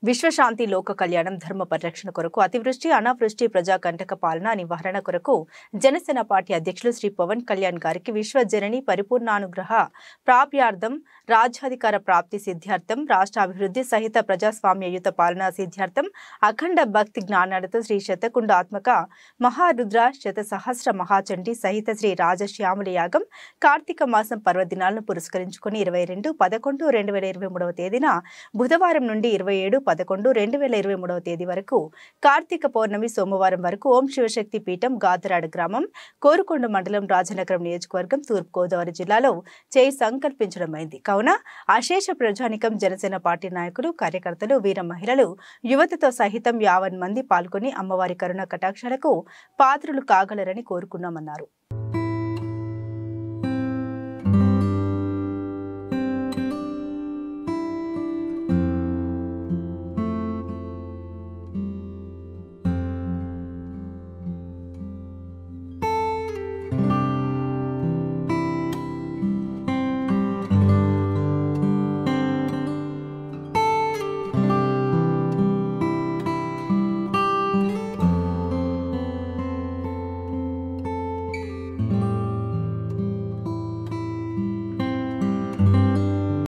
విశ్వశాంతి లోక కళ్యాణం ధర్మ పరిరక్షణ కొరకు అతివృష్టి అనావృష్టి ప్రజా కంటక పాలన నివారణ కొరకు జనసేన పార్టీ అధ్యక్షులు శ్రీ పవన్ కళ్యాణ్ గారికి విశ్వజనని పరిపూర్ణానుగ్రహ ప్రాప్యార్థం రాజ్యాధికార ప్రాప్తి సిద్ధ్యార్థం రాష్ట్ర అభివృద్ధి సహిత ప్రజాస్వామ్యయుత పాలన సిద్ధ్యార్థం అఖండ భక్తి జ్ఞానాలతో శ్రీ శతకుండాత్మక మహారుద్ర శత సహస్ర మహాచండి సహిత శ్రీ రాజశ్యాముల యాగం కార్తీక మాసం పర్వదినాలను పురస్కరించుకుని ఇరవై రెండు పదకొండు రెండు వేల ఇరవై మూడవ తేదీన బుధవారం నుండి ఇరవై ఏడు పదకొండు రెండు వేల ఇరవై మూడవ తేదీ వరకు కార్తీక పౌర్ణమి సోమవారం వరకు ఓం శివశక్తి పీఠం గాదరాడ గ్రామం కోరుకొండ మండలం రాజనగరం నియోజకవర్గం తూర్పుగోదావరి జిల్లాలో చేయి సంకల్పించడమైంది కావున అశేష ప్రజానికం జనసేన పార్టీ నాయకులు కార్యకర్తలు వీర మహిళలు యువతతో సహితం యావన్ మంది పాల్గొని అమ్మవారి కరుణ కటాక్షాలకు పాత్రులు కాగలరని కోరుకున్నామన్నారు